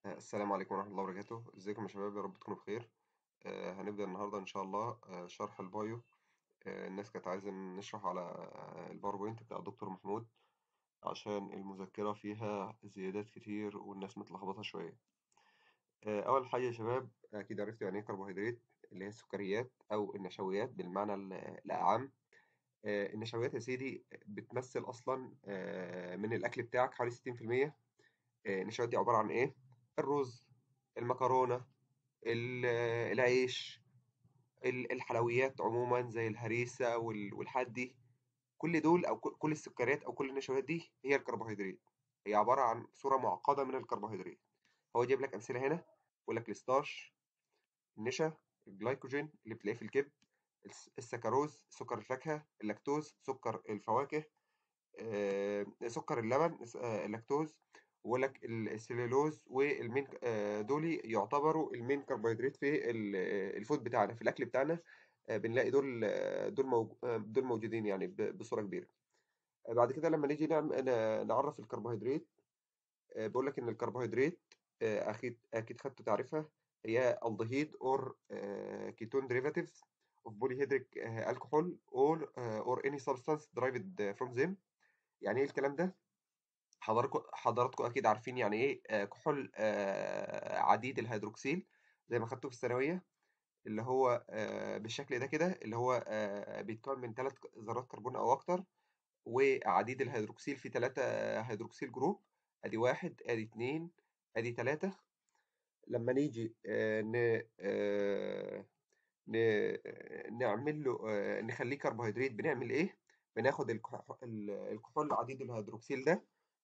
السلام عليكم ورحمة الله وبركاته ازيكم يا شباب يا رب تكونوا بخير آه، هنبدأ النهاردة إن شاء الله آه، شرح البايو آه، الناس كانت عايزة نشرح على آه، الباوربوينت بتاع الدكتور محمود عشان المذكرة فيها زيادات كتير والناس متلخبطة شوية آه، أول حاجة يا شباب أكيد عرفتوا يعني إيه كربوهيدرات اللي هي السكريات أو النشويات بالمعنى ال- الأعم آه، النشويات يا سيدي بتمثل أصلا آه، من الأكل بتاعك حوالي 60% آه، النشويات دي عبارة عن إيه؟ الرز المكرونة ال- العيش ال- الحلويات عموما زي الهريسة وال- والحدي كل دول أو كل كل السكريات أو كل النشويات دي هي الكربوهيدرات هي عبارة عن صورة معقدة من الكربوهيدرات هو جايب لك أمثلة هنا بيقول لك الستارش النشا الجلايكوجين اللي بتلاقيه في الكبد الس- السكروز سكر الفاكهة اللاكتوز سكر الفواكه آه، سكر اللبن آه، اللاكتوز ويقول لك السليلوز والمين آه، دول يعتبروا المين كربوهيدرات في ال- آه، الفود بتاعنا في الاكل بتاعنا آه، بنلاقي دول آه، دول موج- آه، دول موجودين يعني ب- بصورة كبيرة آه، بعد كده لما نيجي نعم- ن- نعرف الكربوهيدرات آه، بيقول لك ان الكربوهيدرات آه، اكيد اكيد خدتوا تعريفها هي الدهيد اور كيتون derivatives of polyhydric آه، alcohol or آه، or any substance derived from them يعني ايه الكلام ده حضراتكم حضراتكم اكيد عارفين يعني ايه آه، كحول آه، عديد الهيدروكسيل زي ما خدته في الثانويه اللي هو آه، بالشكل ده كده اللي هو آه، بيتكون من ثلاث ذرات كربون او اكتر وعديد الهيدروكسيل في ثلاثة هيدروكسيل جروب ادي واحد ادي اتنين ادي ثلاثة لما نيجي آه، ن آه، ن- نعمل له آه، نخليه كربوهيدرات بنعمل ايه بناخد الكح- ال- الكحول عديد الهيدروكسيل ده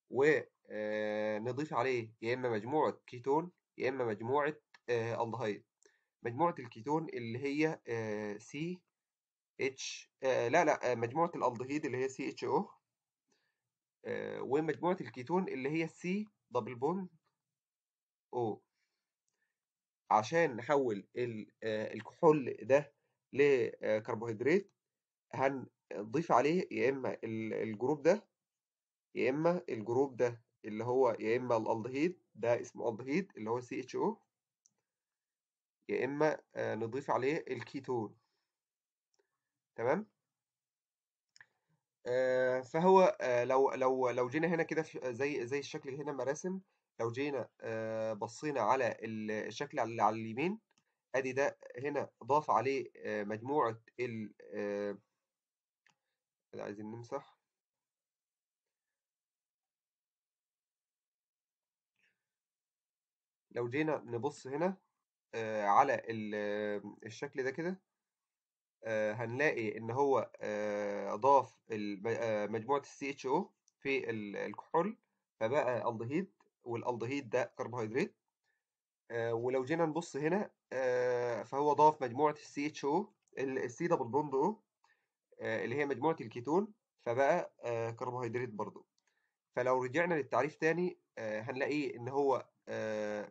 ونضيف عليه يا اما مجموعة كيتون يا اما مجموعة آه، الدهيد مجموعة الكيتون اللي هي سي اتش لا لا آه، مجموعة الالدهيد اللي هي سي اتش او ومجموعة الكيتون اللي هي سي دبل بون او عشان نحول ال- آه، الكحول ده لكربوهيدرات هنضيف عليه يا اما ال- الجروب ده يا اما الجروب ده اللي هو يا اما الالدهيد ده اسمه الدهيد اللي هو سي اتش او يا اما آه، نضيف عليه الكيتون تمام آه، فهو آه، لو لو لو جينا هنا كده في- زي زي الشكل هنا مراسم لو جينا آه، بصينا على ال- الشكل اللي على اليمين ادي ده هنا ضاف عليه آه، مجموعة ال آه، عايزين نمسح لو جينا نبص هنا آه، على ال- آه، الشكل ده كده آه، هنلاقي ان هو آه، ضاف الم- آه، مجموعة السي اتش او في ال- الكحول فبقى الدهيد والالدهيد ده كربوهيدرات آه، ولو جينا نبص هنا آه، فهو ضاف مجموعة السي اتش او السي دبل بوند او اللي هي مجموعة الكيتون فبقى آه، كربوهيدرات برضو فلو رجعنا للتعريف تاني آه، هنلاقيه ان هو آه،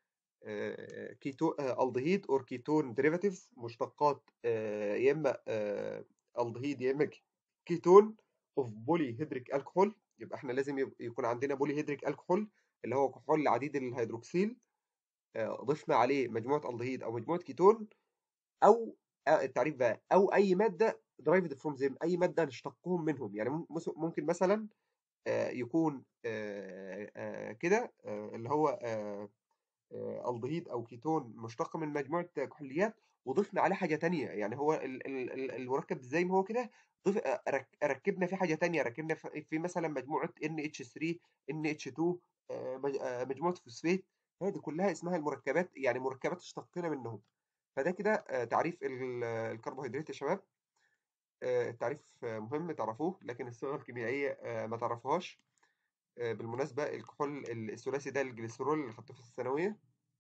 آه، كيتو آه، الدهيد اور كيتون ديريفاتيفز مشتقات آه، يا اما آه، الدهيد يا اما كيتون اوف بولي هيدريك الكحول يبقى احنا لازم يب- يكون عندنا بولي هيدريك الكحول اللي هو كحول عديد الهيدروكسيل آه، ضفنا عليه مجموعة الدهيد او مجموعة كيتون او آه، التعريف بقى او اي مادة درايفد فروم زيم اي مادة نشتقهم منهم يعني مم- ممكن مثلا آه، يكون آه، آه، كده آه، اللي هو آه، آه، الدهيد او كيتون مشتق من مجموعه كحوليات وضفنا عليه حاجه تانية يعني هو ال- ال- ال- المركب زي ما هو كده ضف آه، رك- ركبنا فيه حاجه تانية ركبنا في في مثلا مجموعه NH3 NH2 آه، مج- آه، مجموعه فوسفات هذه كلها اسمها المركبات يعني مركبات اشتقنا منهم فده كده آه، تعريف ال- الكربوهيدرات يا شباب آه، التعريف آه، مهم تعرفوه لكن الصيغه الكيميائيه آه، ما تعرفوهاش آه، بالمناسبه الكحول الثلاثي ده الجليسرول اللي خدته في الثانويه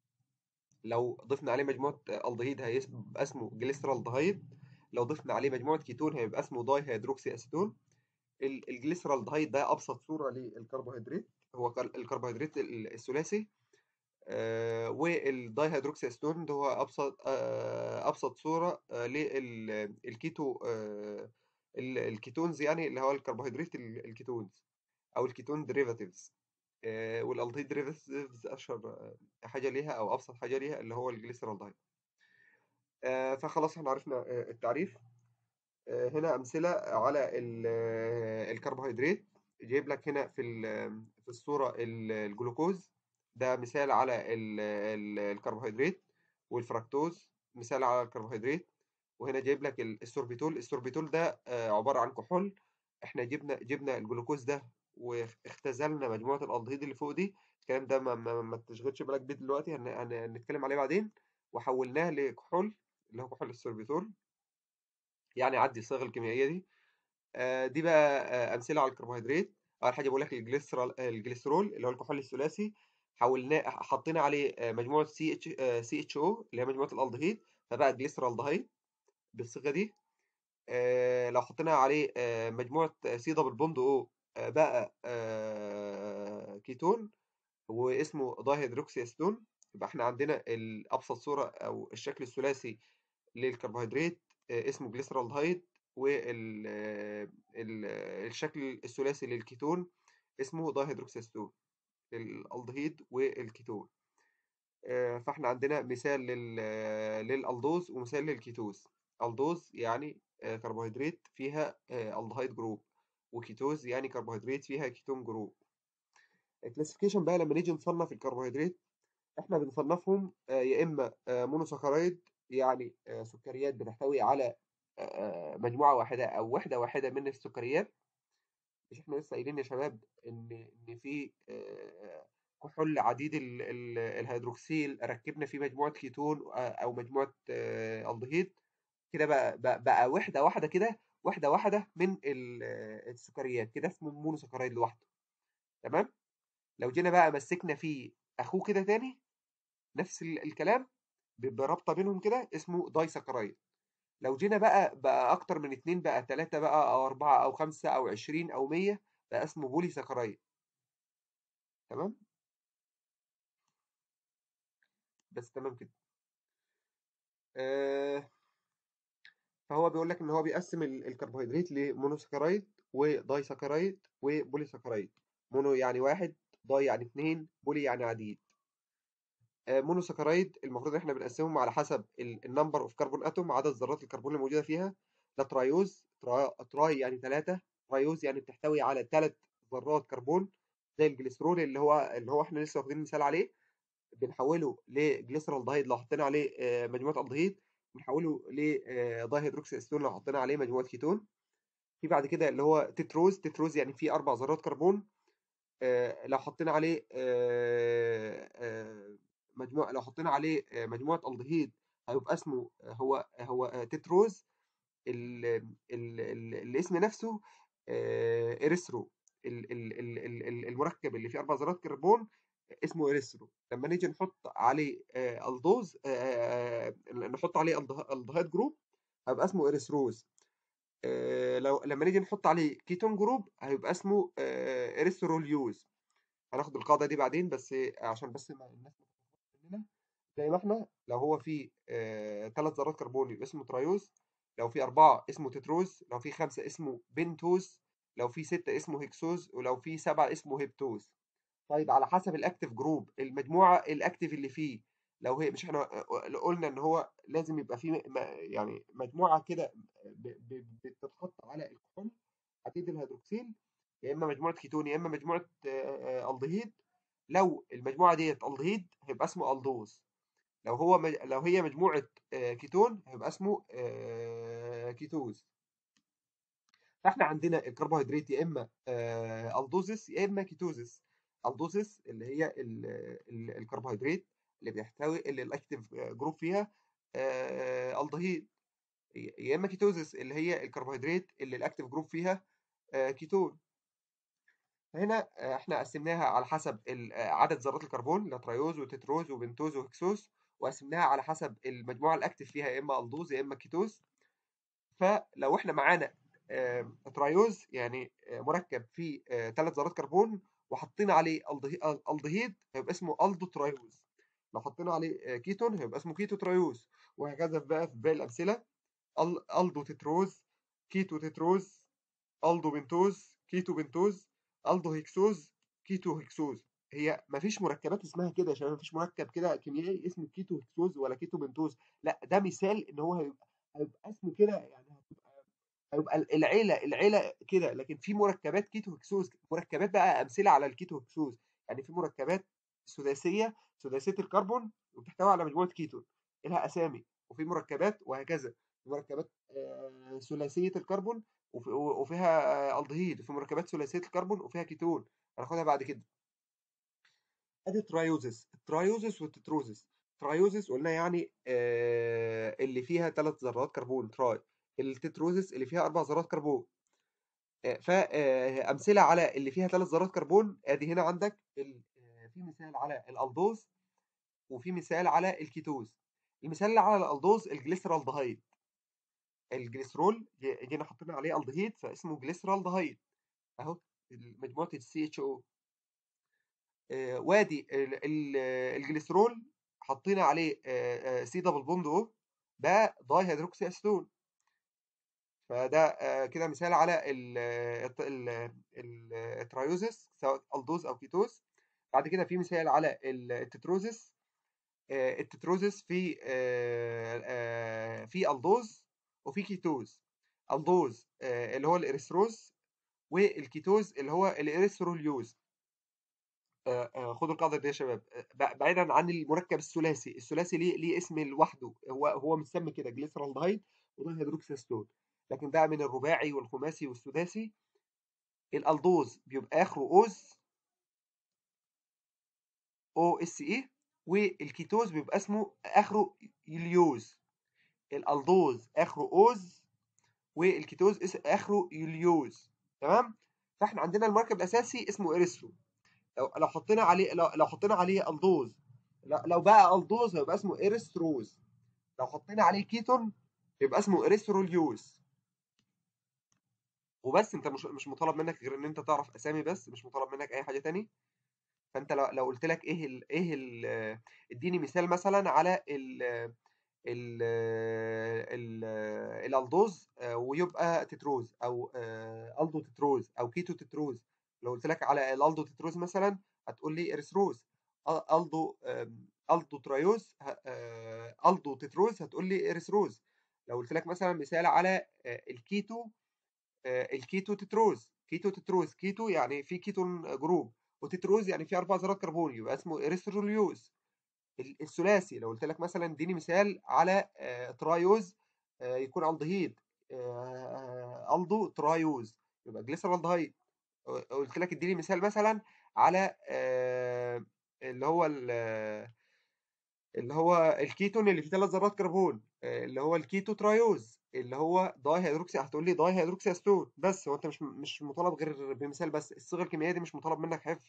لو ضفنا عليه مجموعة الدهيد هيبقى اسمه جليسرالدهيد لو ضفنا عليه مجموعة كيتون هيبقى اسمه داي هيدروكسي أسيتون ال- الجليسرالدهيد ده أبسط صورة للكربوهيدرات هو كر- الكربوهيدرات ال- الثلاثي آه، والداي هيدروكسي أسيتون ده هو أبسط آه، أبسط صورة آه، للكيتو آه، ال- الكيتونز يعني اللي هو الكربوهيدرات ال- الكيتونز أو الكيتون ديريفاتيفز آه، والالدهيد ديريفاتيفز اشهر حاجه ليها او ابسط حاجه ليها اللي هو الجليسرالدهيد آه، فخلاص احنا عرفنا آه، التعريف آه، هنا امثله على ال- آه، الكربوهيدرات جايب لك هنا في ال- في الصوره ال- الجلوكوز ده مثال على ال- ال- الكربوهيدرات والفركتوز مثال على الكربوهيدرات وهنا جايب لك ال- السوربيتول السوربيتول ده آه، عباره عن كحول احنا جبنا جبنا الجلوكوز ده واختزلنا مجموعه الالدهيد اللي فوق دي الكلام ده ما, ما, ما تشغلش بالك بيه دلوقتي هن- هن- هنتكلم عليه بعدين وحولناه لكحول اللي هو كحول السوربيتول يعني عدي الصيغه الكيميائيه دي آه، دي بقى آه، امثله على الكربوهيدرات اول حاجه بقول لك الجليسرول الجليسرول اللي هو الكحول الثلاثي حولناه حطينا عليه آه، مجموعه سي اتش سي اتش او اللي هي مجموعه الالدهيد فبقى جليسرالدهيد بالصيغه دي آه، لو حطينا عليه آه، مجموعه سي دبل بوند او آه، بقى آه، كيتون واسمه دايهيدروكسي اسيتون يبقى احنا عندنا الابسط صوره او الشكل الثلاثي للكربوهيدرات آه، اسمه جليسرالدهيد والشكل الثلاثي للكيتون اسمه دايهيدروكسيستون الالدهيد والكيتون آه، فاحنا عندنا مثال لل للالدوز ومثال للكيتوز الدوز يعني آه، كربوهيدرات فيها آه، الدهيد جروب وكيتوز يعني كربوهيدرات فيها كيتون جروب الكلاسيفيكيشن بقى لما نيجي نصنف الكربوهيدرات احنا بنصنفهم آه، يا اما آه، مونوساكرايد يعني آه، سكريات بتحتوي على آه، مجموعه واحده او وحده واحده من السكريات مش احنا لسه قايلين يا شباب ان ان في آه، كحول عديد ال- ال- الهيدروكسيل ركبنا فيه مجموعه كيتون آه، او مجموعه آه، الدهيد كده بقى بقى, بقى وحده واحده كده وحده واحده من ال- آه، السكريات كده اسمه مونوساكرايد لوحده تمام لو جينا بقى مسكنا فيه اخوه كده تاني نفس ال- الكلام ب- برابطه بينهم كده اسمه داي سكرايد لو جينا بقى بقى اكتر من اتنين بقى تلاتة بقى او اربعة او خمسة او عشرين او مية بقى اسمه بولي سكرايد تمام بس تمام كده آه فهو بيقول لك ان هو بيقسم ال- الكربوهيدرات لمونوسكرايد وداي سكرايد وبولي سكرايد مونو يعني واحد داي يعني اتنين بولي يعني عديد آه مونوسكرايد المفروض ان احنا بنقسمهم على حسب النمبر اوف كربون اتوم عدد ذرات الكربون اللي موجوده فيها ده ترايوز ترا- تراي يعني ثلاثة ترايوز يعني بتحتوي على ثلاث ذرات كربون زي الجليسرول اللي هو اللي هو احنا لسه واخدين مثال عليه بنحوله لجليسرالدهيد لو حطينا عليه آه، مجموعه الدهيد بنحوله لدايهيدروكسي اسيتون لو حطينا عليه مجموعه كيتون في بعد كده اللي هو تتروز تتروز يعني فيه اربع ذرات كربون آه، لو حطينا عليه آه، آه، مجموعه لو حطينا عليه آه، مجموعه الدهيد هيبقى اسمه آه، هو هو آه، تتروز ال ال ال الاسم نفسه آه، اريثرو ال- ال- ال- ال- ال- المركب اللي فيه اربع ذرات كربون اسمه اريثرو لما نيجي نحط عليه آه، الدوز آه، آه، نحط عليه الده- الدهيد جروب هيبقى اسمه اريثروز آه، لو لما نيجي نحط عليه كيتون جروب هيبقى اسمه آه، اريثروليوز هناخد القاعده دي بعدين بس عشان بس ما الناس ما تتلخبطش مننا زي ما احنا لو هو فيه ثلاث ذرات كربون يبقى اسمه ترايوز لو في أربعة اسمه تتروز لو في خمسة اسمه بنتوز لو في ستة اسمه هيكسوز ولو في سبعة اسمه هيبتوز طيب على حسب الاكتيف جروب المجموعة الاكتيف اللي فيه لو هي مش احنا قلنا ان هو لازم يبقى فيه م- يعني مجموعة كده ب- ب- بتتحط على الكحول عديد الهيدروكسيل يا اما مجموعة كيتون يا اما مجموعة آه، آه، الدهيد لو المجموعة ديت الدهيد هيبقى اسمه الدوز لو هو مج... لو هي مجموعة آه، كيتون هيبقى اسمه آه، كيتوز فاحنا عندنا الكربوهيدرات يا اما آه، الدوزس يا اما كيتوزس الدوزس اللي هي ال... ال... الكربوهيدرات اللي بيحتوي اللي الاكتيف جروب فيها آه، الدهيد يا اما كيتوزس اللي هي الكربوهيدرات اللي الاكتيف جروب فيها آه، كيتون هنا آه، احنا قسمناها على حسب ال- آه، عدد ذرات الكربون اللي هي تريوز وتتروز وبنتوز وهكسوز وقسمناها على حسب المجموعه الاكتف فيها يا اما الدوز يا اما كيتوز فلو احنا معانا آه، تريوز يعني آه، مركب فيه ثلاث ذرات كربون وحطينا عليه الدهي- الدهيد هيبقى اسمه الدو تريوز لو حطينا عليه آه، كيتون هيبقى اسمه كيتو تريوز وهكذا بقى في باقي الامثله ال- الدو تتروز كيتو تتروز الدو بنتوز كيتو بنتوز الدو هيكسوز كيتو هيكسوز هي ما فيش مركبات اسمها كده يا شباب ما فيش مركب كده كيميائي اسمه كيتو هكسوز ولا كيتو بنتوز لا ده مثال ان هو هيبقى هيبقى اسمه كده يعني هتبقى هيبقى العيله العيله كده لكن في مركبات كيتو هكسوز مركبات بقى امثله على الكيتو هكسوز يعني في مركبات سداسيه سداسيه الكربون وبتحتوي على مجموعه كيتون لها اسامي وفي مركبات وهكذا في مركبات آه، ثلاثيه الكربون وفي- وفيها الدهيد وفي مركبات ثلاثيه الكربون وفيها كيتون هناخدها بعد كده ادي ترايوزس الترايوزس والتتروزس ترايوزس قلنا يعني آه اللي فيها ثلاث ذرات كربون تراي التتروزس اللي فيها اربع ذرات كربون آه فامثله على اللي فيها ثلاث ذرات كربون ادي هنا عندك ال- آه، في مثال على الالدوز وفي مثال على الكيتوز المثال اللي على الالدوز الجليسرالدهيد الجليسرول ج- جينا حطينا عليه الدهيد فاسمه جليسرالدهيد اهو مجموعه السي اتش او آه، وادي ال- ال- الجليسرول حطينا عليه آه، آه، سي دبل بوند او ده داي هيدروكسي اسيتون فده آه، كده مثال على ال- الت- ال- ال- الترايوزس سواء الدوز او كيتوز بعد كده في مثال على ال- التتروزس آه، التتروزس في آه، آه، في الدوز وفي كيتوز الدوز آه، اللي هو الاريثروز والكيتوز اللي هو الاريثروليوز آه، آه، خدوا القاعده دي يا شباب آه، ب- بعيدا عن المركب الثلاثي الثلاثي ليه ليه اسم لوحده هو هو متسمي كده جليسرالدهيد وده هيدروكسيستون لكن بقى من الرباعي والخماسي والسداسي الالدوز بيبقى اخره اوز او اس اي والكيتوز بيبقى اسمه اخره يوليوز الالدوز اخره اوز والكيتوز اس- اخره يوليوز تمام فاحنا عندنا المركب الاساسي اسمه اريثرو لو لو حطينا عليه لو, لو حطينا عليه الدوز لا- لو بقى الدوز هيبقى اسمه اريثروز لو حطينا عليه كيتون يبقى اسمه اريثروليوز وبس انت مش مش مطالب منك غير ان انت تعرف اسامي بس مش مطالب منك اي حاجه تاني فانت لو لو قلت لك ايه ال ايه ال اديني مثال مثلا على ال ال ال الالدوز آه، ويبقى تتروز او آه، الدو تتروز او كيتو تتروز لو قلت لك على الالدو تتروز مثلا هتقول لي اريثروز ال- الدو آم، الدو ترايوز ه- آه، الدو تتروز هتقول لي اريثروز لو قلت لك مثلا مثال على آه، الكيتو آه، الكيتو تتروز كيتو تتروز كيتو يعني في كيتون جروب وتتروز يعني في اربع ذرات كربون يبقى اسمه اريثروليوز ال- الثلاثي لو قلت لك مثلا اديني مثال على آه، ترايوز آه، يكون الدهيد آه، الدو ترايوز يبقى جليسرالدهيد قلت لك اديني مثال مثلا على آه، اللي هو ال- اللي هو الكيتون اللي فيه ثلاث ذرات كربون آه، اللي هو الكيتو ترايوز اللي هو داي هيدروكسي هتقول لي داي هيدروكسي استون بس هو انت مش مش مطالب غير بمثال بس الصيغه الكيميائيه دي مش مطالب منك حفظ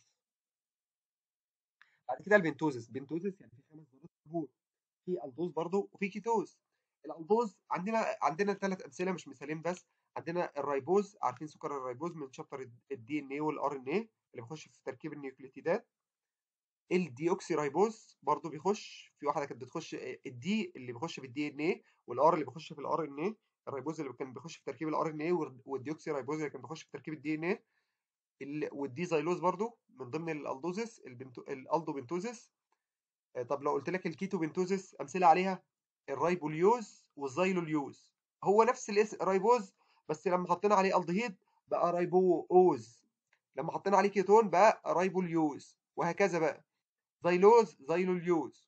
بعد كده البنتوزس بنتوزس يعني في خمس ذرات كربون في الدوز برضو وفي كيتوز الالدوز عندنا عندنا ثلاث امثله مش مثالين بس عندنا الريبوز عارفين سكر الريبوز من شابتر الدي ان اي والار ان اي اللي بيخش في تركيب النيوكليوتيدات الديوكسي رايبوز برضو بيخش في واحده كانت بتخش الدي اللي بيخش في الدي ان اي والار اللي بيخش في الار ان اي الريبوز اللي كان بيخش في تركيب الار ان اي والديوكسي رايبوز اللي كان بيخش في تركيب الدي ان اي والدي زايلوز برضو من ضمن الالدوزس البنتو الالدو بنتوزس آه، طب لو قلت لك الكيتو بنتوزس امثله عليها الرايبوليوز والزايلوليوز هو نفس الاسم رايبوز بس لما حطينا عليه الدهيد بقى رايبوز لما حطينا عليه كيتون بقى رايبوليوز وهكذا بقى زايلوز زايلوليوز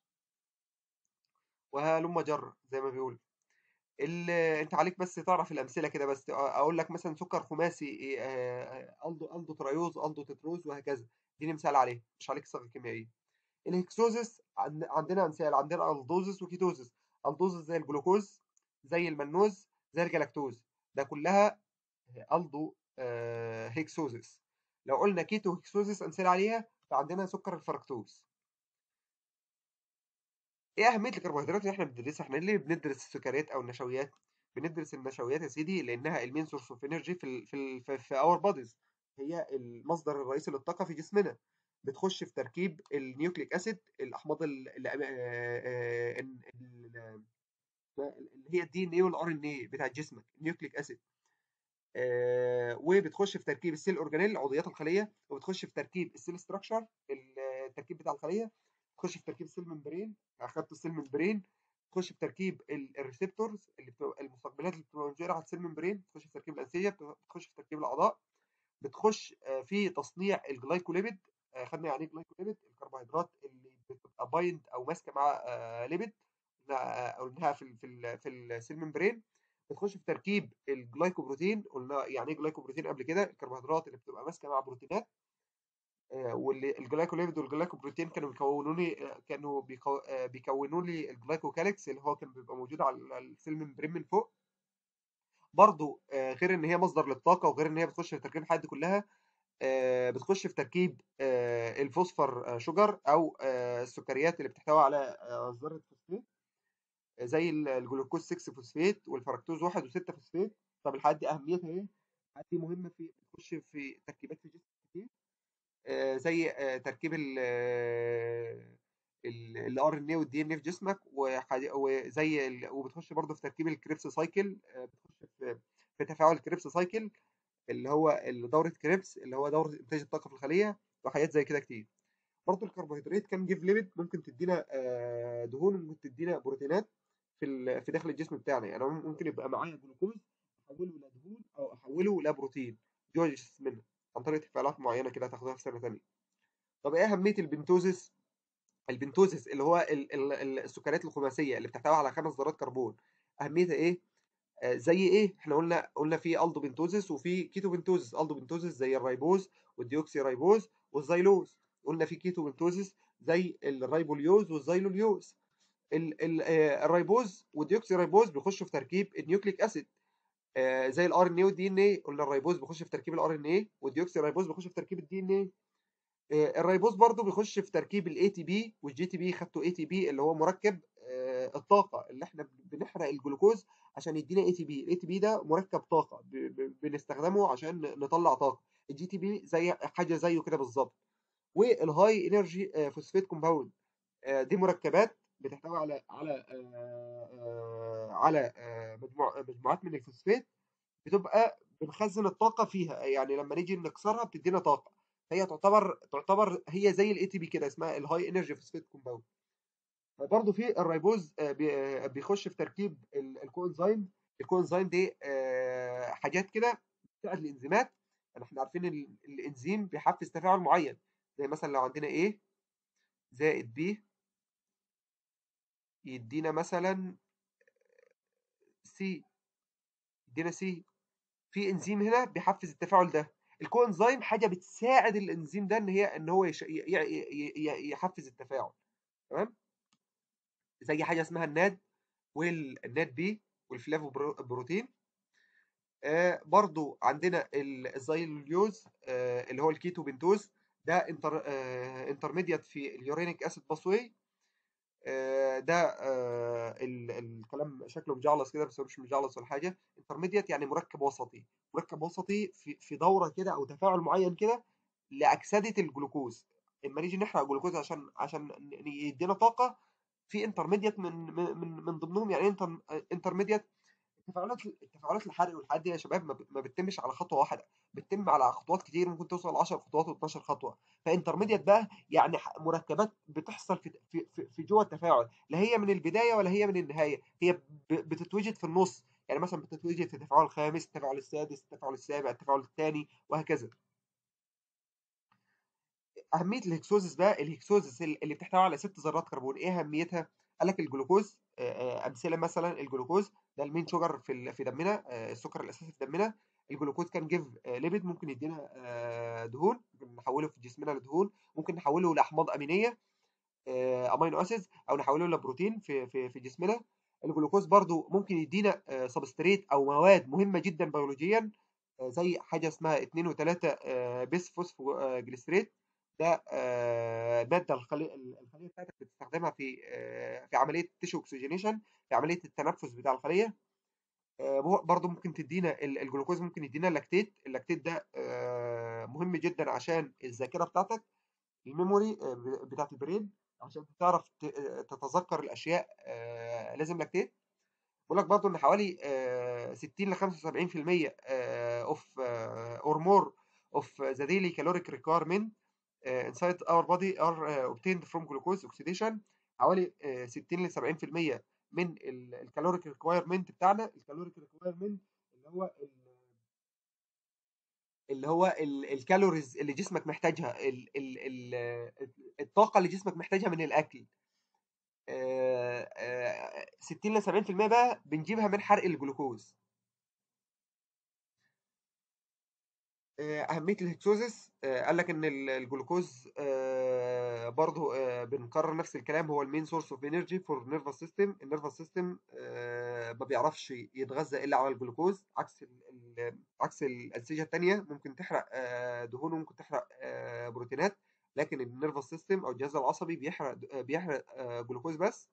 وهلم جرة زي ما بيقول ال- انت عليك بس تعرف الامثله كده بس اقول لك مثلا سكر خماسي آه، الدو الدو ترايوز الدو تتروز وهكذا اديني مثال عليه مش عليك الصيغه الكيميائيه الهكسوزس عن- عندنا امثال عندنا الدوزس وكيتوزس الدوزس زي الجلوكوز زي المنوز زي الجلاكتوز ده كلها الدو آه، هيكسوزس لو قلنا كيتو هيكسوزس امثله عليها فعندنا سكر الفركتوز ايه اهميه الكربوهيدرات اللي احنا بندرسها احنا ليه بندرس السكريات او النشويات بندرس النشويات يا سيدي لانها المين سورس اوف انرجي في ال في ال في, في اور بوديز هي المصدر الرئيسي للطاقه في جسمنا بتخش في تركيب النيوكليك اسيد الاحماض ال- ال- آه، آه، ال- ال- اللي هي الدي ان اي والار ان اي بتاع جسمك النيوكليك اسيد آه، وبتخش في تركيب السيل اورجانيل العضويات الخليه وبتخش في تركيب السيل ستراكشر التركيب بتاع الخليه تخش في تركيب السيل ممبرين اخدت السيل ممبرين تخش في تركيب الريسبتورز اللي بتبقى المستقبلات اللي بتبقى موجوده على السيل ممبرين تخش في تركيب الانسجه بتخش في تركيب الاعضاء بتخش آه، في تصنيع الجلايكوليبيد آه، خدنا يعني ايه جلايكوليبيد الكربوهيدرات اللي بتبقى بايند او ماسكه مع ليبيد او انها في ال في ال في السيل ممبرين بتخش في تركيب الجلايكوبروتين قلنا يعني ايه جلايكوبروتين قبل كده الكربوهيدرات اللي بتبقى ماسكه مع بروتينات آه، واللي الجلايكوليبيد والجلايكوبروتين كانوا بيكونوا لي آه، كانوا آه، بيكونوا لي الجلايكوكاليكس اللي هو كان بيبقى موجود على السيل ممبرين من فوق برضو غير ان هي مصدر للطاقه وغير ان هي بتخش في تركيب الحياه دي كلها بتخش في تركيب الفوسفور شوجر او السكريات اللي بتحتوي على ذره فوسفات زي الجلوكوز 6 فوسفات والفركتوز 1 و6 فوسفات طب الحاجات دي اهميتها ايه؟ الحاجات دي مهمه في بتخش في تركيبات في الجسم كتير آه زي آه تركيب ال الار ان اي والدي ان اي في جسمك وزي وبتخش برضه في تركيب الكريبس سايكل آه بتخش في في تفاعل الكريبس سايكل اللي هو دوره كريبس اللي هو دوره انتاج الطاقه في الخليه وحاجات زي كده كتير برضه الكربوهيدرات كان جيف ليبيد ممكن تدينا آه، دهون ممكن تدينا بروتينات في في داخل الجسم بتاعنا يعني ممكن يبقى معايا جلوكوز احوله لدهون او احوله لبروتين جوه جسمنا عن طريق تفاعلات معينه كده هتاخدوها في سنه ثانيه طب ايه اهميه البنتوزيس البنتوزيس اللي هو السكريات الخماسيه اللي بتحتوي على خمس ذرات كربون اهميتها ايه آه زي ايه احنا قلنا قلنا في الدو بنتوزيس وفي كيتو بنتوزيس الدو بنتوزيس زي الريبوز والديوكسي ريبوز والزيلوز قلنا في كيتو بنتوزيس زي الريبوليوز والزيلوليوز آه، الريبوز والديوكسي ريبوز بيخشوا في تركيب النيوكليك اسيد آه، زي الار ان اي والدي ان اي قلنا الريبوز بيخش في تركيب الار ان اي والديوكسي ريبوز بيخش في تركيب الدي ان اي الريبوز برضو بيخش في تركيب الاي تي بي والجي تي بي خدته اي تي بي اللي هو مركب آه، الطاقه اللي احنا بنحرق الجلوكوز عشان يدينا اي تي بي الاي تي بي ده مركب طاقه بنستخدمه عشان نطلع طاقه الجي تي بي زي حاجه زيه كده بالظبط والهاي انرجي فوسفيت كومباوند دي مركبات بتحتوي على على على مجموعات من الفوسفات بتبقى بنخزن الطاقه فيها يعني لما نيجي نكسرها بتدينا طاقه هي تعتبر تعتبر هي زي الاي تي بي كده اسمها الهاي انرجي فوسفيت كومباوند برضه في الريبوز بيخش في تركيب الكوانزيم الكوانزيم دي حاجات كده بتساعد الانزيمات يعني احنا عارفين الانزيم بيحفز تفاعل معين زي مثلا لو عندنا A زائد B يدينا مثلا سي يدينا سي في انزيم هنا بيحفز التفاعل ده الكوانزيم حاجه بتساعد الانزيم ده ان هي ان هو يش... يحفز التفاعل تمام زي حاجه اسمها الناد والناد بي والفلافو بروتين آه برضو عندنا الزيلوليوز آه اللي هو الكيتو بنتوز ده انتر آه انترميديت في اليورينيك اسيد باسوي آه، ده آه، الكلام شكله مجعلص كده بس هو مش مجعلص ولا حاجه انترميديت يعني مركب وسطي مركب وسطي في في دوره كده او تفاعل معين كده لاكسده الجلوكوز اما نيجي نحرق الجلوكوز عشان عشان يدينا طاقه في انترميديت من من من ضمنهم يعني انتر انترميديت التفاعلات التفاعلات الحرق والحاجات دي يا شباب ما بتتمش على خطوه واحده بتتم على خطوات كتير ممكن توصل ل 10 خطوات و12 خطوه فانترميديت بقى يعني مركبات بتحصل في في في جوه التفاعل لا هي من البدايه ولا هي من النهايه هي بتتوجد في النص يعني مثلا بتتوجد في التفاعل الخامس التفاعل السادس التفاعل السابع التفاعل الثاني وهكذا اهميه الهكسوزس بقى الهكسوزس اللي بتحتوي على ست ذرات كربون ايه اهميتها قال لك الجلوكوز امثله مثلا الجلوكوز ده المين شوجر في في دمنا السكر الاساسي في دمنا الجلوكوز كان جيف ليبيد ممكن يدينا دهون ممكن نحوله في جسمنا لدهون ممكن نحوله لاحماض امينيه امينو اسيدز او نحوله لبروتين في في في جسمنا الجلوكوز برضو ممكن يدينا سبستريت او مواد مهمه جدا بيولوجيا زي حاجه اسمها 2 و3 بيس فوسفو جليسريت ده الماده الخليه الخليه بتاعتك بتستخدمها في في عمليه تيشو اوكسجينيشن في عمليه التنفس بتاع الخليه برضو ممكن تدينا الجلوكوز ممكن يدينا اللاكتيت اللاكتيت ده مهم جدا عشان الذاكره بتاعتك الميموري بتاعت البرين عشان تعرف تتذكر الاشياء لازم لاكتيت بيقول لك برضه ان حوالي 60 ل 75% of uh, or more of the daily caloric requirement uh, inside our body are uh, obtained from glucose oxidation حوالي uh, 60 ل 70% من الكالوريك ريكوايرمنت بتاعنا الكالوريك ريكوايرمنت اللي هو اللي هو الكالوريز اللي جسمك محتاجها ال ال ال الطاقه اللي جسمك محتاجها من الاكل 60 ل 70% بقى بنجيبها من حرق الجلوكوز أهمية الهكسوزس قال لك إن الجلوكوز برضه بنكرر نفس الكلام هو المين سورس اوف انرجي فور نيرفس سيستم النيرفس سيستم ما بيعرفش يتغذى إلا على الجلوكوز عكس ال عكس الأنسجة التانية ممكن تحرق دهون وممكن تحرق بروتينات لكن النيرفس سيستم أو الجهاز العصبي بيحرق بيحرق جلوكوز بس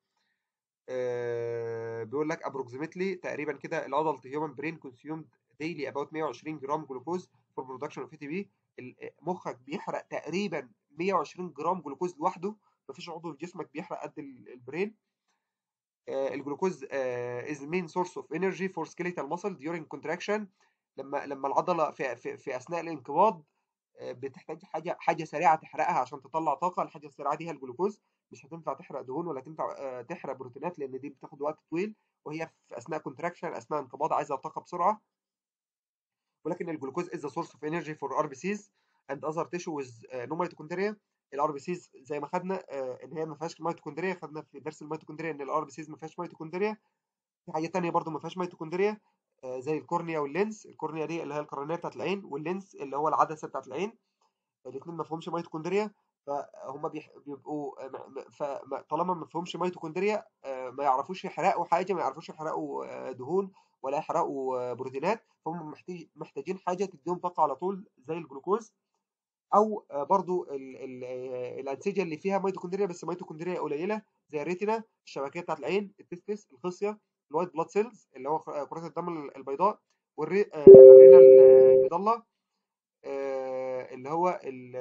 بيقول لك ابروكسيمتلي تقريبا كده الادلت هيومن برين كونسيومد ديلي اباوت 120 جرام جلوكوز فور برودكشن اوف تي بي مخك بيحرق تقريبا 120 جرام جلوكوز لوحده مفيش عضو في جسمك بيحرق قد البرين الجلوكوز از مين سورس اوف انرجي فور سكيليتال ماسل ديورنج كونتراكشن لما لما العضله في, في, في اثناء الانقباض بتحتاج حاجه حاجه سريعه تحرقها عشان تطلع طاقه الحاجه السريعه دي هي الجلوكوز مش هتنفع تحرق دهون ولا تنفع تحرق بروتينات لان دي بتاخد وقت طويل وهي في اثناء كونتراكشن اثناء انقباض عايزه طاقه بسرعه ولكن الجلوكوز از سورس اوف انرجي فور ار بي سيز اند اذر تيشو ويز نو ميتوكوندريا الار بي سيز زي ما خدنا ان هي ما فيهاش ميتوكوندريا خدنا في درس الميتوكوندريا ان الار بي سيز ما فيهاش ميتوكوندريا في حاجه ثانيه برده ما فيهاش ميتوكوندريا زي الكورنيا واللينس الكورنيا دي اللي هي القرنيه بتاعت العين واللينس اللي هو العدسه بتاعت العين الاثنين ما فيهمش ميتوكوندريا فهم بيبقوا طالما ما فيهمش ميتوكوندريا ما يعرفوش يحرقوا حاجه ما يعرفوش يحرقوا دهون ولا يحرقوا بروتينات فهم محتاجين حاجه تديهم طاقه على طول زي الجلوكوز او برضو ال ال الانسجه اللي فيها ميتوكوندريا بس ميتوكوندريا قليله زي الريتنا الشبكيه بتاعت العين التستس الخصيه الوايت بلاد سيلز اللي هو كرات الدم البيضاء والرينا المضله اللي هو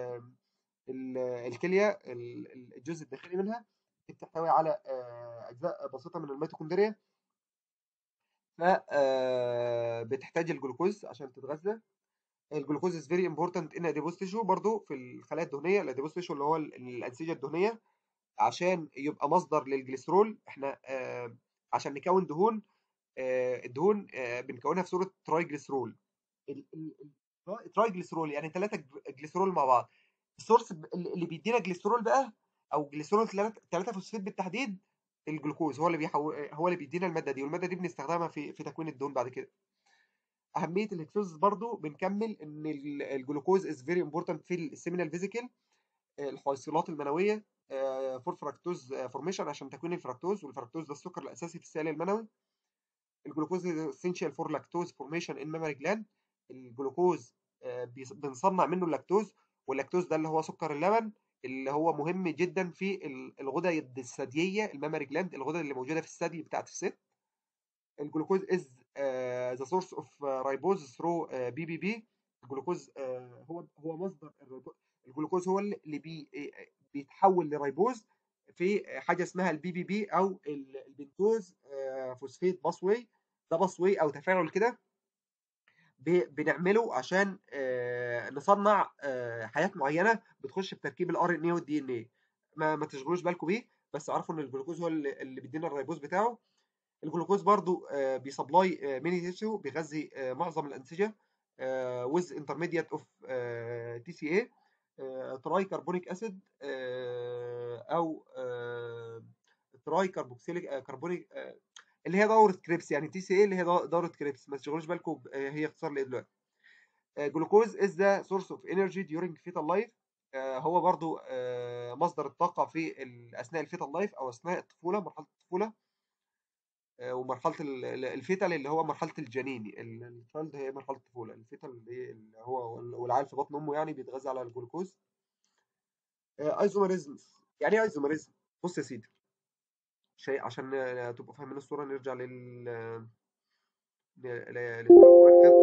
الكليه الجزء الداخلي منها بتحتوي على اجزاء بسيطه من الميتوكوندريا ف بتحتاج الجلوكوز عشان تتغذى الجلوكوز از فيري امبورتنت ان اديبوز تيشو برضو في الخلايا الدهنيه الاديبوز تيشو اللي هو الانسجه الدهنيه عشان يبقى مصدر للجليسرول احنا عشان نكون دهون الدهون بنكونها في صوره ترايجليسرول ترايجليسرول يعني ثلاثه جليسرول مع بعض السورس اللي بيدينا جليسرول بقى او جليسرول 3 فوسفات بالتحديد الجلوكوز هو اللي بيحو... هو اللي بيدينا الماده دي والماده دي بنستخدمها في في تكوين الدهون بعد كده اهميه الهكسوز برضو بنكمل ان الجلوكوز از فيري امبورتنت في السيمينال فيزيكال الحويصلات المنويه فور فراكتوز فورميشن عشان تكوين الفراكتوز والفراكتوز ده السكر الاساسي في السائل المنوي الجلوكوز اسينشال فور لاكتوز فورميشن ان ميموري جلاند الجلوكوز بنصنع منه اللاكتوز واللاكتوز ده اللي هو سكر اللبن اللي هو مهم جدا في الغدد الثدييه المامري جلاند الغدد اللي موجوده في الثدي بتاعت الست الجلوكوز از ذا سورس اوف رايبوز ثرو بي بي بي الجلوكوز uh, هو هو مصدر الجلوكوز هو اللي بي بيتحول لرايبوز في حاجه اسمها البي بي بي او البنتوز فوسفيت باسوي ده باسوي او تفاعل كده بنعمله عشان نصنع حاجات معينه بتخش في تركيب الار ان اي والدي ان اي ما, ما تشغلوش بالكم بيه بس عارفوا ان الجلوكوز هو اللي بيدينا الريبوز بتاعه الجلوكوز برضو بيسبلاي ميني تيشو بيغذي معظم الانسجه ويز انترميديت اوف تي سي اي تراي كربونيك اسيد او تراي كربوكسيليك كربونيك اللي هي دوره كريبس يعني تي سي اي اللي هي دوره كريبس ما تشغلوش بالكم هي اختصار لايه دلوقتي جلوكوز از ذا سورس اوف انرجي ديورنج فيتال لايف هو برضو مصدر الطاقه في اثناء الفيتال لايف او اثناء الطفوله مرحله الطفوله ومرحله الفيتال اللي هو مرحله الجنين التشايلد هي مرحله الطفوله الفيتال اللي هو والعيل في بطن امه يعني بيتغذى على الجلوكوز ايزوميريزم يعني ايه ايزوميريزم بص يا سيدي شيء عشان تبقوا فاهمين الصوره نرجع لل للمركب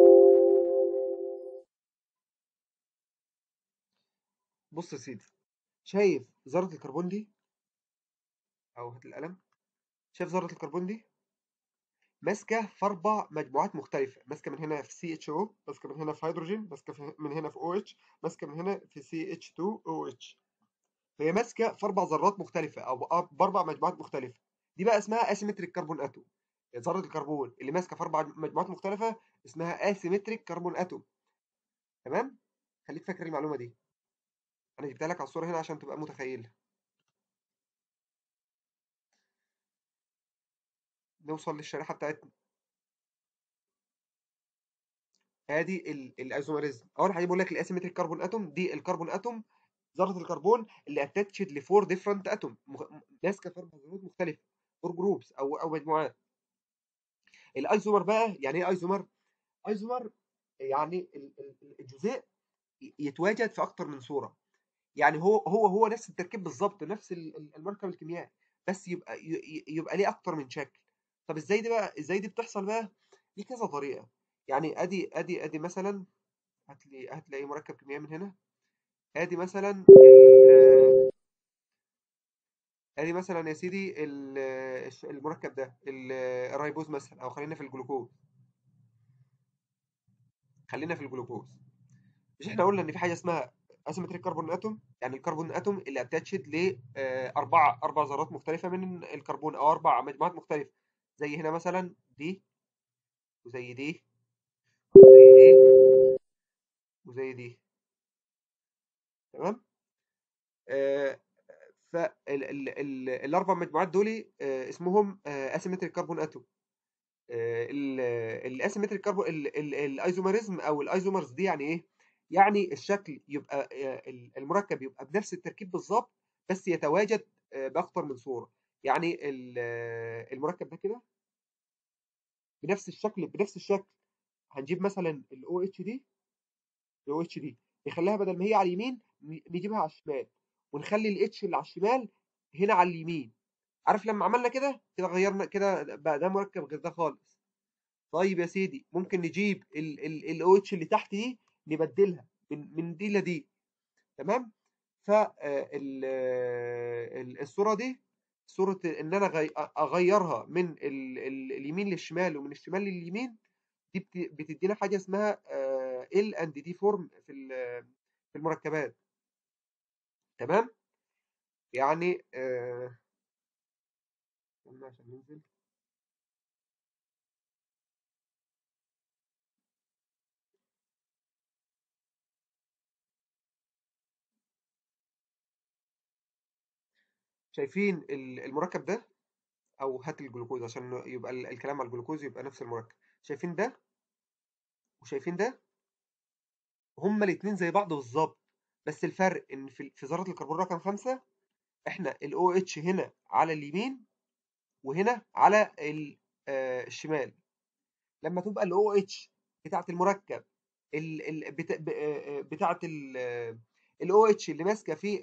بص يا سيدي شايف ذره الكربون دي او هات القلم شايف ذره الكربون دي ماسكه في اربع مجموعات مختلفه ماسكه من هنا في سي اتش او ماسكه من هنا في هيدروجين ماسكه من هنا في او اتش ماسكه من هنا في سي اتش 2 او اتش فهي ماسكه في اربع ذرات مختلفه او باربع مجموعات مختلفه دي بقى اسمها اسيمتريك كربون اتوم ذره الكربون اللي ماسكه في اربع مجموعات مختلفه اسمها اسيمتريك كربون اتوم تمام خليك فاكر المعلومه دي انا جبتها لك على الصوره هنا عشان تبقى متخيلها نوصل للشريحه بتاعتنا ادي الايزوميريزم اول حاجه بقول لك الاسيمتريك كربون اتوم دي الكربون اتوم ذره الكربون اللي اتاتشد لفور ديفرنت اتوم ماسكه في اربع ذرات مختلفه فور جروبس او او مجموعات الايزومر بقى يعني ايه ايزومر ايزومر يعني الجزيء يتواجد في اكتر من صوره يعني هو هو هو نفس التركيب بالظبط نفس المركب الكيميائي بس يبقى يبقى ليه اكتر من شكل طب ازاي دي بقى ازاي دي بتحصل بقى دي كذا طريقه يعني ادي ادي ادي مثلا هات لي هات لي مركب كيميائي من هنا ادي مثلا ادي مثلا يا سيدي المركب ده الرايبوز مثلا او خلينا في الجلوكوز خلينا في الجلوكوز مش احنا قلنا ان في حاجه اسمها اسيمتريك كربون اتوم يعني الكربون اتوم اللي اتاتشد لاربع اربع ذرات مختلفه من الكربون او اربع مجموعات مختلفه زي هنا مثلا دي وزي دي وزي دي وزي دي تمام آه فالاربع مجموعات دول اسمهم اسيمتريك كربون اتوم الاسيمتريك كربون الايزوميريزم او الايزومرز دي يعني ايه يعني الشكل يبقى المركب يبقى بنفس التركيب بالظبط بس يتواجد باكتر من صوره يعني المركب ده كده بنفس الشكل بنفس الشكل هنجيب مثلا الاو اتش دي الاو اتش دي نخليها بدل ما هي على اليمين نجيبها على الشمال ونخلي الاتش اللي على الشمال هنا على اليمين عارف لما عملنا كده كده غيرنا كده بقى ده مركب غير ده خالص طيب يا سيدي ممكن نجيب الاو اتش اللي تحت دي نبدلها من من دي لدي تمام فالصوره دي صوره ان انا اغيرها من ال ال اليمين للشمال ومن الشمال لليمين دي بتدينا حاجه اسمها ال اند دي فورم في في المركبات تمام يعني آه عشان ننزل شايفين المركب ده او هات الجلوكوز عشان يبقى الكلام على الجلوكوز يبقى نفس المركب شايفين ده وشايفين ده هما الاثنين زي بعض بالظبط بس الفرق ان في في ذره الكربون رقم خمسة احنا الاو اتش هنا على اليمين وهنا على الشمال لما تبقى الاو اتش بتاعت المركب ال ال بتاعت الاو اتش اللي ماسكه في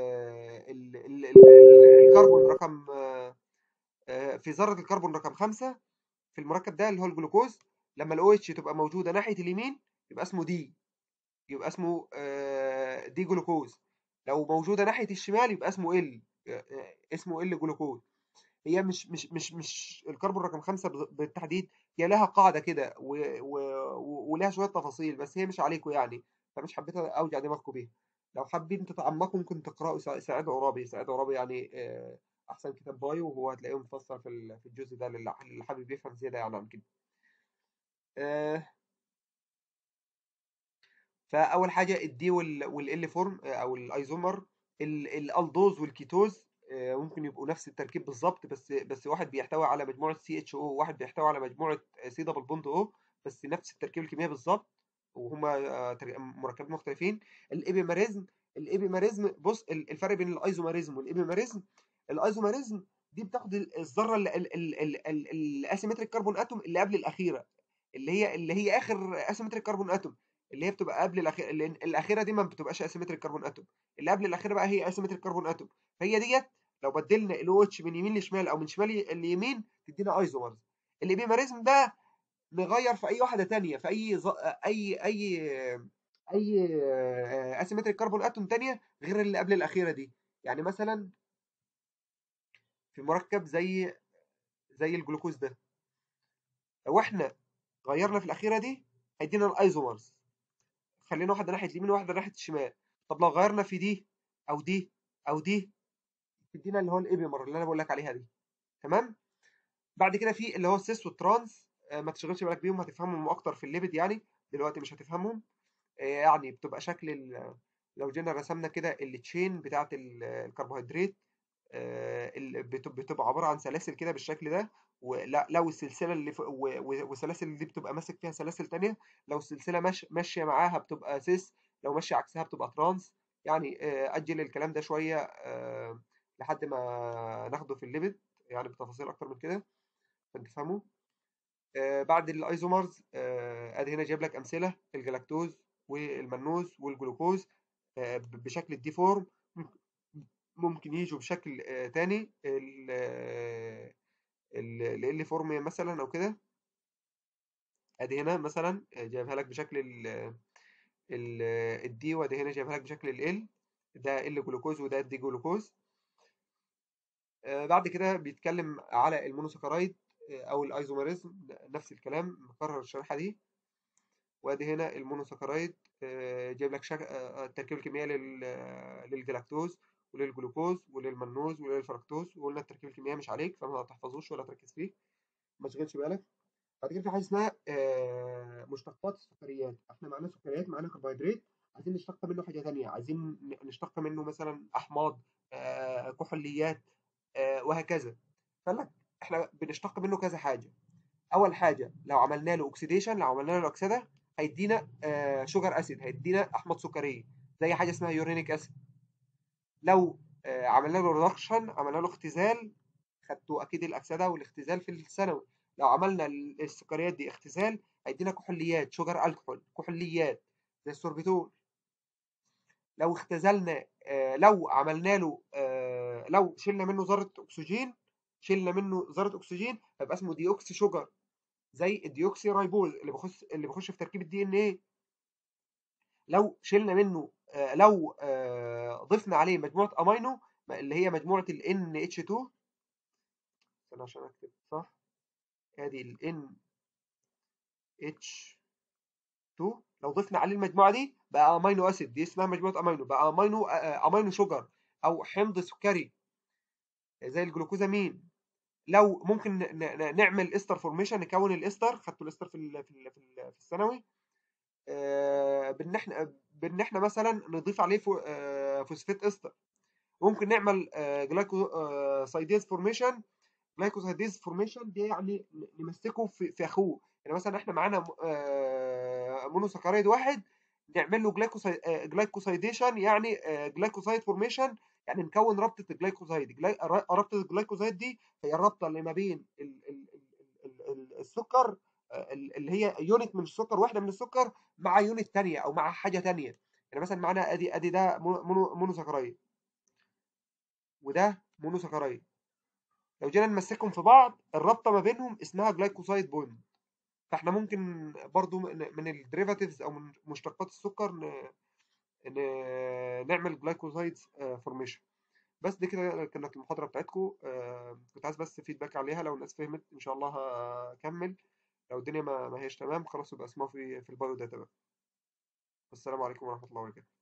الكربون رقم في ذره الكربون رقم خمسة في المركب ده اللي هو الجلوكوز لما الاو اتش تبقى موجوده ناحيه اليمين يبقى اسمه دي يبقى اسمه دي جلوكوز لو موجوده ناحيه الشمال يبقى اسمه ال اسمه ال جلوكوز هي مش مش مش مش الكربون رقم خمسة بالتحديد هي لها قاعده كده ولها شويه تفاصيل بس هي مش عليكم يعني فمش حبيت اوجع دماغكم بيها لو حابين تتعمقوا ممكن تقراوا سعيد عرابي سعيد عرابي يعني احسن كتاب بايو وهو هتلاقيه مفسر في في الجزء ده اللي حابب يفهم زياده يعني عن كده فاول حاجه الدي والال فورم او الايزومر الالدوز والكيتوز ممكن يبقوا نفس التركيب بالظبط بس بس واحد بيحتوي على مجموعه سي اتش او وواحد بيحتوي على مجموعه سي دبل بوند او بس نفس التركيب الكيميائي بالظبط وهما مركبات مختلفين الابيماريزم الابيماريزم بص الفرق بين الايزوماريزم والابيماريزم الايزوماريزم دي بتاخد الذره الاسيمتريك كربون اتوم اللي قبل الاخيره اللي هي اللي هي اخر اسيمتريك كربون اتوم اللي هي بتبقى قبل الاخيره الاخيره دي ما بتبقاش اسيمتريك كربون اتوم اللي قبل الاخيره بقى هي اسيمتريك كربون اتوم فهي ديت لو بدلنا الاو اتش من يمين لشمال او من شمال ليمين تدينا ايزومرز الابيماريزم ده نغير في اي واحده ثانيه في اي ز... اي اي اي اسيمتريك كربون اتوم ثانيه غير اللي قبل الاخيره دي يعني مثلا في مركب زي زي الجلوكوز ده لو احنا غيرنا في الاخيره دي هيدينا الايزومرز خلينا واحده ناحيه اليمين وواحده ناحيه الشمال طب لو غيرنا في دي او دي او دي تدينا اللي هو الايبيمر اللي انا بقول لك عليها دي تمام بعد كده في اللي هو السيس والترانس آه، ما تشغلش بالك بيهم هتفهمهم اكتر في الليبيد يعني دلوقتي مش هتفهمهم آه، يعني بتبقى شكل ال- لو جينا رسمنا كده التشين بتاعه ال- الكربوهيدرات آه، ال- بت- بتبقى عباره عن سلاسل كده بالشكل ده ولا لو السلسله اللي فوق- و- و- والسلاسل دي بتبقى ماسك فيها سلاسل تانية لو السلسله ماش- ماشيه معاها بتبقى سيس لو ماشيه عكسها بتبقى ترانس يعني آه، اجل الكلام ده شويه آه، لحد ما ناخده في الليبيد يعني بتفاصيل اكتر من كده عشان تفهموا آه، بعد الايزومرز آه، ادي هنا جايب لك امثله الجلاكتوز والمنوز والجلوكوز آه، ب- بشكل الدي فورم ممكن يجوا بشكل آه، تاني ال ال فورم مثلا او كده ادي هنا مثلا آه، جايبها لك بشكل ال ال الدي وادي هنا جايبها لك بشكل ال ده ال جلوكوز وده الدي جلوكوز آه، بعد كده بيتكلم على المونوساكرايد آه، او الايزوميريزم نفس الكلام مكرر الشريحه دي وادي هنا المونوساكرايد آه، جايب لك شك... آه، التركيب الكيميائي لل... آه، للجلاكتوز وللجلوكوز وللمنوز وللفركتوز وقلنا التركيب الكيميائي مش عليك فما تحفظوش ولا تركز فيه ما تشغلش بالك بعد كده في حاجه اسمها آه، مشتقات السكريات احنا معانا سكريات معانا كربوهيدرات عايزين نشتق منه حاجه تانية عايزين ن- نشتق منه مثلا احماض آه، كحوليات آه، وهكذا فقال لك احنا بنشتق منه كذا حاجه اول حاجه لو عملنا له اوكسيديشن لو عملنا له اكسده هيدينا آه شوجر اسيد هيدينا احماض سكريه زي حاجه اسمها يورينيك اسيد لو آه عملنا له ريدكشن عملنا له اختزال خدتوا اكيد الاكسده والاختزال في الثانوي لو عملنا ال- السكريات دي اختزال هيدينا كحوليات شوجر الكحول كحوليات زي السوربيتول لو اختزلنا آه لو عملنا له آه لو شلنا منه ذره اكسجين شلنا منه ذره اكسجين هيبقى اسمه ديوكسي شوجر زي الديوكسي رايبوز اللي بيخش اللي بيخش في تركيب الدي ان ايه لو شلنا منه آه، لو آه، ضفنا عليه مجموعه امينو اللي هي مجموعه ال NH2 استنى عشان اكتب صح ادي ال NH2 لو ضفنا عليه المجموعه دي بقى امينو اسيد دي اسمها مجموعه امينو بقى امينو آه، امينو شوجر او حمض سكري زي الجلوكوزامين لو ممكن ن- ن- نعمل استر فورميشن نكون الاستر خدتوا الاستر في ال- في ال- في ال- في الثانوي آه، بان احنا بان احنا مثلا نضيف عليه فو- آه، فوسفات استر ممكن نعمل جلايكوسايديز فورميشن جلايكوسايديز فورميشن دي يعني ن- نمسكه في في اخوه يعني مثلا احنا معانا آه، مونوساكرايد واحد نعمل له جلايكوسايديشن يعني جلايكوسايد فورميشن يعني نكون رابطه الجلايكوسايد جلاي- ر- رابطه الجلايكوسايد دي هي الرابطه اللي ما بين ال- ال- ال- ال- ال- السكر آه، ال- اللي هي يونت من السكر واحده من السكر مع يونت تانية او مع حاجه تانية يعني مثلا معانا ادي ادي ده مونو مونوساكرايد وده مونوساكرايد لو جينا نمسكهم في بعض الرابطه ما بينهم اسمها جلايكوسايد بوند فاحنا ممكن برضو من من الديريفاتيفز او من مشتقات السكر ن- ن- نعمل جلايكوسايد فورميشن بس دي كده كانت المحاضره بتاعتكم كنت عايز بس فيدباك عليها لو الناس فهمت ان شاء الله هكمل لو الدنيا ما ما هيش تمام خلاص يبقى اسمها في في البايو داتا بقى والسلام عليكم ورحمه الله وبركاته